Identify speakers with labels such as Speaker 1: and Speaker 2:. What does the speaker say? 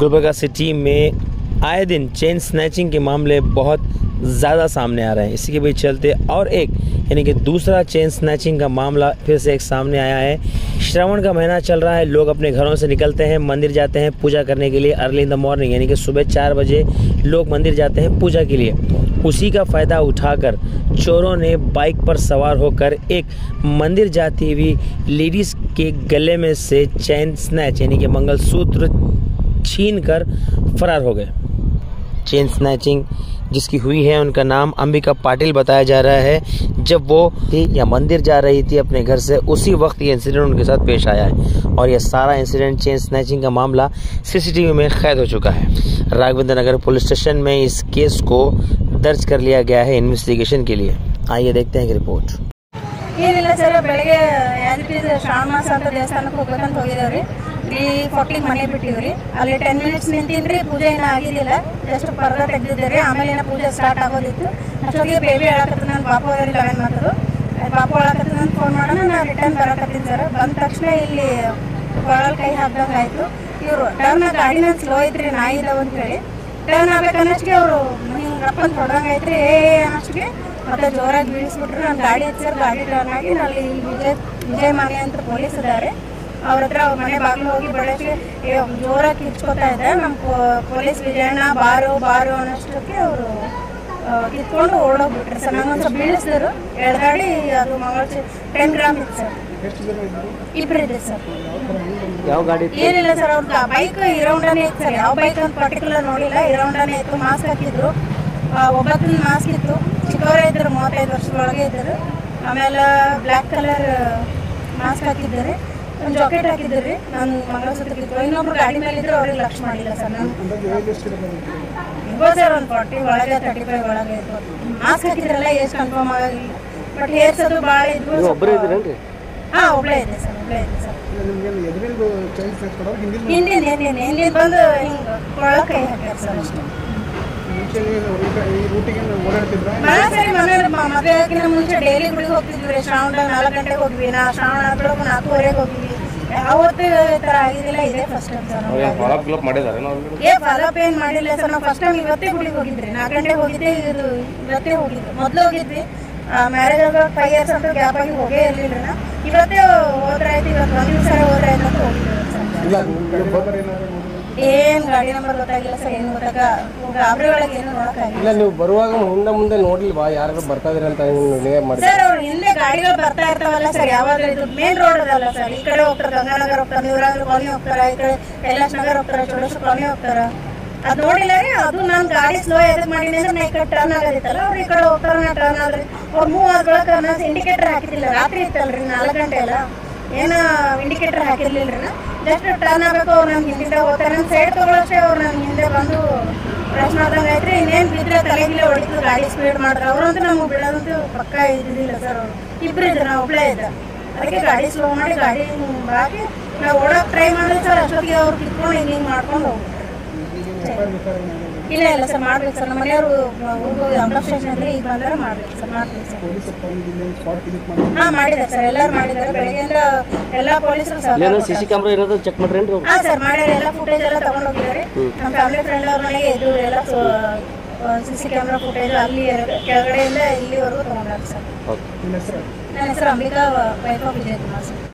Speaker 1: Gulbarga city में आए दिन चेन स्नैचिंग के मामले बहुत ज़्यादा सामने आ रहे हैं इसी के बीच चलते और एक यानी कि दूसरा चेन स्नैचिंग का मामला फिर से एक सामने आया है श्रावण का महीना चल रहा है लोग अपने घरों से निकलते हैं मंदिर जाते हैं पूजा करने के लिए अर्ली इन द मॉर्निंग यानी कि सुबह चार बजे लोग मंदिर जाते हैं पूजा के लिए उसी का फ़ायदा उठाकर चोरों ने बाइक पर सवार होकर एक मंदिर जाती हुई लेडीज़ के गले में से चैन स्नैच यानी कि मंगलसूत्र छीन कर फरार हो गए चेन स्नैचिंग जिसकी हुई है उनका नाम अंबिका पाटिल बताया जा रहा है जब वो थी या मंदिर जा रही थी अपने घर से उसी वक्त ये इंसिडेंट उनके साथ पेश आया है और यह सारा इंसिडेंट चेन स्नैचिंग का मामला सीसीटीवी में कैद हो चुका है राघवेंद्र नगर पुलिस स्टेशन में इस केस को दर्ज कर लिया गया है इन्वेस्टिगेशन के लिए आइए देखते हैं एक रिपोर्ट
Speaker 2: ಏನಿಲ್ಲ ಸರ್ ಬೆಳಗ್ಗೆ ಆಸ್ ಇಟ್ ಈಸ್ ಶ್ರಾವಣ ಮಾಸ ಅಂತ ದೇವಸ್ಥಾನಕ್ಕೆ ಹೋಗ್ಬೇಕಂತ ಹೋಗಿದೇವ್ರಿ ತ್ರೀ ಫೋರ್ಟಿಗೆ ಮನೆ ಬಿಟ್ಟಿವ್ರಿ ಅಲ್ಲಿ ಟೆನ್ ಮಿನಿಟ್ಸ್ ನಿಂತಿನ್ರಿ ಪೂಜೆ ಏನೂ ಆಗಿದ್ದಿಲ್ಲ ಜಸ್ಟ್ ಪರ್ದ ತೆಗ್ದಿದ್ದೀರಿ ಆಮೇಲೆ ಏನೋ ಪೂಜೆ ಸ್ಟಾರ್ಟ್ ಆಗೋದಿತ್ತು ಅಷ್ಟೊತ್ತಿಗೆ ಬೇಬಿ ಹೇಳಕತ್ತ ನಾನು ಪಾಪ ಅವ್ರಿಗೆ ಲೆವೆನ್ ಮಾತರು ಪಾಪ ಹೇಳಕತ್ತ ನಾನು ಫೋನ್ ಮಾಡೋಣ ನಾನು ರಿಟರ್ನ್ ಬರಕತ್ತೀನಿ ಸರ್ ಬಂದ ತಕ್ಷಣ ಇಲ್ಲಿ ಕೊಳಲ್ ಕೈ ಹಾಕ್ದಂಗೆ ಆಯಿತು ಇವರು ಟರ್ನ್ ಗಾಡಿ ನಾನು ಸ್ಲೋ ಐತ್ರಿ ನಾಯಿ ಇದಾವ ಅಂತ ಹೇಳಿ ಟರ್ನ್ ಆಗ್ಬೇಕನ್ನಷ್ಟಿಗೆ ಅವರು ಹಿಂಗೆ ರಪ್ಪಂತ ಹೊಡ್ದಂಗೆ ಐತ್ರಿ ಏ ಅನ್ನೋಷ್ಟಿಗೆ ಮತ್ತೆ ಜೋರಾಗಿ ಬೀಳಿಸ್ಬಿಟ್ರು ನಾನು ಗಾಡಿ ಹಚ್ಚಿರ್ ಗಾಡಿ ಟರ್ನ್ ಆಗಿ ಅಲ್ಲಿ ವಿಜಯ್ ವಿಜಯ್ ಮನೆ ಅಂತ ಪೊಲೀಸ್ ಇದ್ದಾರೆ ಅವ್ರ ಹತ್ರ ಅವ್ರ ಮನೆ ಬಾಗಿಲು ಹೋಗಿ ಬೆಳಗ್ಗೆ ಜೋರಾಗಿ ಕಿರ್ಚ್ಕೊತಾ ಇದೆ ನಮ್ಮ ಪೊಲೀಸ್ ವಿಜಯಣ್ಣ ಬಾರು ಬಾರು ಅನ್ನೋಷ್ಟಕ್ಕೆ ಅವರು ಕಿತ್ಕೊಂಡು ಓಡೋಗ್ಬಿಟ್ರಿ ಸರ್ ನಂಗೊಂದು ಸ್ವಲ್ಪ ಬೀಳಿಸಿದ್ರು ಎಳ್ಗಾಡಿ ಅದು ಮಂಗಳ ಟೆನ್ ಗ್ರಾಮ್ ಇತ್ತು ಸರ್ ಇಬ್ರು ಇದೆ ಸರ್
Speaker 1: ಯಾವ ಗಾಡಿ
Speaker 2: ಏನಿಲ್ಲ ಸರ್ ಅವ್ರ ಬೈಕ್ ಇರೌಂಡನೇ ಇತ್ತು ಸರ್ ಯಾವ ಬೈಕ್ ಅಂತ ಪರ್ಟಿಕ್ಯುಲರ್ ನೋಡಿಲ್ಲ ಇರೌಂಡನೇ ಇತ್ತು ಮಾಸ್ಕ್ ಹಾಕಿದ್ರು ಒಬ್ಬತ್ತಿನ ಮಾಸ್ಕ್ ಇತ್ತು ಚಿಕ್ಕವರೇ ಇದ್ರು ಮೂವತ್ತೈದು ವರ್ಷದೊಳಗೆ ಇದ್ದರು ಆಮೇಲೆ ಬ್ಲ್ಯಾಕ್ ಕಲರ್ ಮಾಸ್ಕ್ ಹಾಕಿದ್ದಾರೆ ಒಂದು ಜಾಕೆಟ್ ಹಾಕಿದ್ರಿ ನಾನು ಮಂಗಳಸೂತ್ರ ಕಿತ್ತು ಇನ್ನೊಬ್ರು ಗಾಡಿ ಮೇಲೆ ಇದ್ರು ಅವ್ರಿಗೆ ಲಕ್ಷ ಮಾಡಿಲ್ಲ ಸರ್ ನಾನು ಇರ್ಬೋದು ಸರ್ ಒಂದು ಫಾರ್ಟಿ ಒಳಗೆ ತರ್ಟಿ ಫೈವ್ ಒಳಗೆ ಇರ್ಬೋದು ಮಾಸ್ಕ್ ಹಾಕಿದ್ರಲ್ಲ ಎಷ್ಟು ಕನ್ಫರ್ಮ್ ಆಗಿಲ್ಲ ಬಟ್ ಹೇರ್ಸ್ ಅದು ಭಾಳ ಇದ್ವು ಹಾಂ ಒಬ್ಬಳೇ ಇದೆ ಸರ್ ಒಬ್ಬಳೇ ಇದೆ ಸರ್ ಹಿಂದಿನ ಹಿಂದಿನ ಹಿಂದಿನ ಬಂದು ಹಿಂಗೆ ಕೊಳ ಕೈ ಹಾಕ್ಯಾರ ಸರ್ ಅಷ್ಟೇ ಭಾಳ ಸರಿ ಮನೆ ಮದುವೆ ಆಗಿನ ಮುಂಚೆ ಡೈಲಿ ಗುಡಿಗೆ ಹೋಗ್ತಿದ್ವಿ ಶ್ರಾವಣ ನಾಲ್ಕು ಗಂಟೆಗೆ ಹೋಗ್ವಿ ನಾ ಶ್ರಾವಣ ಬೆಳಗ್ಗೆ ನಾಲ್ಕೂವರೆಗೆ ಹೋಗ್ವಿ ಯಾವತ್ತೂ ಈ ಥರ ಆಗಿದ್ದಿಲ್ಲ ಇದೇ ಫಸ್ಟ್ ಟೈಮ್ ಸರ್ ಏ ಫಾಲೋಅಪ್ ಏನು ಮಾಡಿಲ್ಲ ಸರ್ ನಾವು ಫಸ್ಟ್ ಟೈಮ್ ಇವತ್ತೇ ಗುಡಿಗೆ ಹೋಗಿದ್ರಿ ನಾಲ್ಕು ಗಂಟೆಗೆ ಹೋಗಿದ್ದೆ ಇದು ಇವತ್ತೇ ಹೋಗಿದ್ವಿ ಮೊದಲು ಹೋಗಿದ್ವಿ ಮ್ಯಾರೇಜ್ ಆಗ ಫೈವ್ ಇಯರ್ಸ್ ಅಂತ ಗ್ಯಾಪ್ ಆಗಿ ಹೋಗೇ ಇರಲಿಲ್ಲ ನಾ ಇವತ್ತೇ ಹೋದ್ರಾಯ್ತು ಇವತ್ತು ಒಂದು ದಿವಸ ಹೋದ್ರಾಯ್ತು ಅಂತ ಹೋಗಿದ್ವಿ ಸರ್ ಏನ್ ಗಾಡಿ ನಂಬರ್ ಗೊತ್ತಾಗಿಲ್ಲ ಸರ್ ಏನು ಗೊತ್ತಾಗ ಗಾಬರಿ ಒಳಗೆ ಏನು ನೋಡಕ್ಕಾಗಿಲ್ಲ
Speaker 3: ಇಲ್ಲ ನೀವು ಬರುವಾಗ ಹಿಂದೆ ಮುಂದೆ ನೋಡ್ಲಿಲ್ವಾ ಯಾರು ಬರ್ತಾ ಇದ್ರಿ ಅಂತ ನೀವು ನೀವೇ ಮಾಡಿ
Speaker 2: ಸರ್ ಅವ್ರು ಹಿಂದೆ ಗಾಡಿಗಳು ಬರ್ತಾ ಇರ್ತಾವಲ್ಲ ಸರ್ ಯಾವಾಗ ಇದು ಮೇನ್ ರೋಡ್ ಅದಲ್ಲ ಸರ್ ಈ ಕಡೆ ಹೋಗ್ತಾರೆ ಗಂಗಾನಗರ ಹೋಗ್ತಾರೆ ನೂರಾದ್ರು ಕಾಲನಿ ಹೋಗ್ತಾರ ಈ ಕಡೆ ಕೈಲಾಸ್ ನಗರ್ ಹೋಗ್ತಾರ ಚೋಳೇಶ್ವರ ಕಾಲನಿ ಹೋಗ್ತಾರ ಅದ್ ನೋಡಿಲ್ಲ ರೀ ಅದು ನಾನು ಗಾಡಿ ಸ್ಲೋ ಎದಕ್ ಮಾಡೀನಿ ಅಂದ್ರೆ ನಾ ಈ ಕಡೆ ಟರ್ನ್ ಆಗೋದಿತ್ತಲ್ಲ ಅವ್ರು ಈ ಕಡೆ ಹೋಗ್ತಾರ ನಾ ಟರ್ನ್ ಆದ್ರಿ ಅವ್ರು ಮೂವ್ ಆದ್ರೊಳಗೆ ನಾನು ಇಂಡಿಕೇಟರ್ ಹಾಕಿದ್ದಿಲ್ಲ ರಾತ್ರಿ ಇತ್ತಲ್ರಿ ನಾಲ್ಕು ಗಂಟೆ ಎಲ್ಲ ಏನು ಇಂಡಿಕೇಟರ್ ಹಾಕಿರ್ಲಿಲ್ಲ ರೀ ಜಸ್ಟ್ ಟರ್ನ್ ಆಗಬೇಕು ಅವ್ರು ನಮ್ಗೆ ಹಿಂದಿಂದ ಹೋಗ್ತಾರೆ ನನ್ನ ಸೈಡ್ ತಗೊಳ್ಳೋಷ್ಟೇ ಅವ್ರು ನನ್ನ ಹಿಂದೆ ಬಂದು ಪ್ರಶ್ನೆ ಆದಂಗೆ ಐತ್ರಿ ಇನ್ನೇನು ಬಿದ್ದರೆ ತಲೆಗಿಲೆ ಹೊಡಿತು ಗಾಡಿ ಸ್ಪೀಡ್ ಮಾಡಿದ್ರೆ ಅವ್ರಂತೂ ನಮಗೆ ಬಿಡೋದಂತೂ ಪಕ್ಕ ಇದ್ದಿಲ್ಲ ಸರ್ ಅವರು ಇಬ್ರು ಇದ್ರು ನಾವು ಒಬ್ಬಳೇ ಇದ್ದ ಅದಕ್ಕೆ ಗಾಡಿ ಸ್ಲೋ ಮಾಡಿ ಗಾಡಿ ಬಾಗಿ ನಾವು ಓಡೋಕೆ ಟ್ರೈ ಮಾಡಿದ್ರೆ ಸರ್ ಅಷ್ಟೊತ್ತಿಗೆ ಅವ್ರು ಕಿತ್ಕೊಂಡು ಹಿಂಗೆ ಹಿಂಗೆ ಮಾಡ್ಕೊಂಡು ಹೋಗ್ಬಿಟ್ರು ಇಲ್ಲ ಇಲ್ಲ ಸರ್ ಮಾಡ್ಬೇಕು ಸರ್ ನಮ್ಮ ಮನೆಯವರು ಹೋಗಿ ಅಂಬಲ ಸ್ಟೇಷನ್ ಇದ್ರೆ ಈಗ ಬಂದರೆ ಮಾಡ್ಬೇಕು ಸರ್ ಮಾಡ್ಬೇಕು ಸರ್ ಹಾ ಮಾಡಿದ್ದಾರೆ ಸರ್ ಎಲ್ಲರೂ ಮಾಡಿದ್ದಾರೆ ಬೆಳಗ್ಗೆಯಿಂದ ಎಲ್ಲ ಪೊಲೀಸರು ಸರ್
Speaker 1: ಸಿ ಸಿ ಕ್ಯಾಮ್ರಾ ಇರೋದು ಚೆಕ್ ಮಾಡ್ರೇನ್ರಿ
Speaker 2: ಹಾ ಸರ್ ಮಾಡ್ಯಾರ ಎಲ್ಲ ಫುಟೇಜ್ ಎಲ್ಲ ತಗೊಂಡು ಹೋಗಿದ್ದಾರೆ ನಮ್ಮ ಫ್ಯಾಮಿಲಿ ಫ್ರೆಂಡ್ ಅವ್ರ ಮನೆಗೆ ಇದು ಎಲ್ಲ ಸಿ ಸಿ ಕ್ಯಾಮ್ರಾ ಫುಟೇಜ್ ಅಲ್ಲಿ ಎರಡು- ಕೆಳಗಡೆಯಿಂದ ಇಲ್ಲಿವರೆಗೂ ತಗೊಂಡಾರ ಸರ್ ನನ್ನ ಹೆಸರು Ambika wife of Vijay Kumar sir